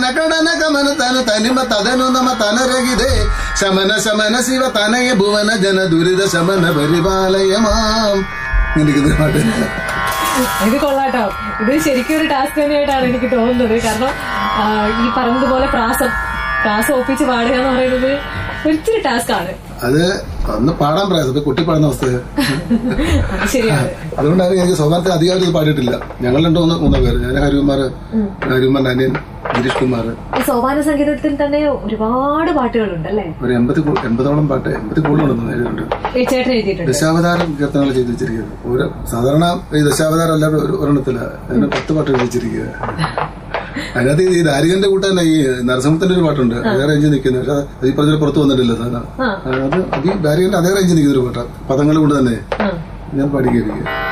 കടന കമന തന തനിമ തദനു നമ തനരഹിതേ ശമന ശമന ശിവ തനയ ഭുവന ജന ദുരിത ശമന പരിപാലയമാം ഇങ്ങനെ പാട്ട് ഇത് കൊള്ളാട്ടോ ഇത് ശരിക്കും ഒരു ടാസ്ക് തന്നെയായിട്ടാണ് എനിക്ക് തോന്നുന്നത് കാരണം ആ, ഈ പറഞ്ഞതുപോലെ പ്രാസം പ്രാസം ഒപ്പിച്ച് പാടുക എന്ന് പറയുന്നത് ഒരിച്ചിരി ടാസ്ക് ആണ് അത് അന്ന് പാടാൻ പ്രയാസം ഇപ്പൊ കുട്ടി പാടുന്ന അവസ്ഥ അത് ശരിയാണ് അതുകൊണ്ടാണ് എനിക്ക് സ്വഭാവത്തിൽ അധികം ഇത് പാടിയിട്ടില്ല ഞങ്ങൾ രണ്ടോ മൂന്നോ മൂന്നോ പേര് ഞാൻ ഹരികുമാർ ഹരികുമാറിന്റെ അനിയൻ ഗിരീഷ് കുമാർ ഈ സോപാന സംഗീതത്തിൽ തന്നെ ഒരുപാട് പാട്ടുകളുണ്ട് അല്ലേ ഒരു എൺപത്തി കൂ- എൺപതോളം പാട്ട് എൺപത്തി കൂടുതലുണ്ടെന്ന് എഴുതിയിട്ടുണ്ട് ഈ ചേട്ടൻ എഴുതിയിട്ടുണ്ട് ദശാവതാരം കീർത്തനങ്ങൾ ചെയ്ത് വെച്ചിരിക്കുന്നത് ഒരു സാധാരണ ഈ ദശാവതാരം അല്ലാതെ ഒരു ഒരെണ്ണത്തില്ല അതിന് പത്ത് പാട്ട് എഴുതി വെച്ചിരിക്കുക അതിനകത്ത് ഈ ദാരികന്റെ കൂട്ടന്നെ ഈ നരസിംഹത്തിന്റെ ഒരു പാട്ടുണ്ട് അതേ റേഞ്ചിൽ നിൽക്കുന്നത് പക്ഷെ അത് ഈ പറഞ്ഞ പുറത്ത് വന്നിട്ടില്ല സാധനം ആ. അത് അത് ഈ ദാരികന്റെ അതേ റേഞ്ചിൽ നിൽക്കുന്ന ഒരു പാട്ടാണ് പദങ്ങൾ കൊണ്ട് തന്നെ ആ. ഞാൻ പാടിയിരിക്കുക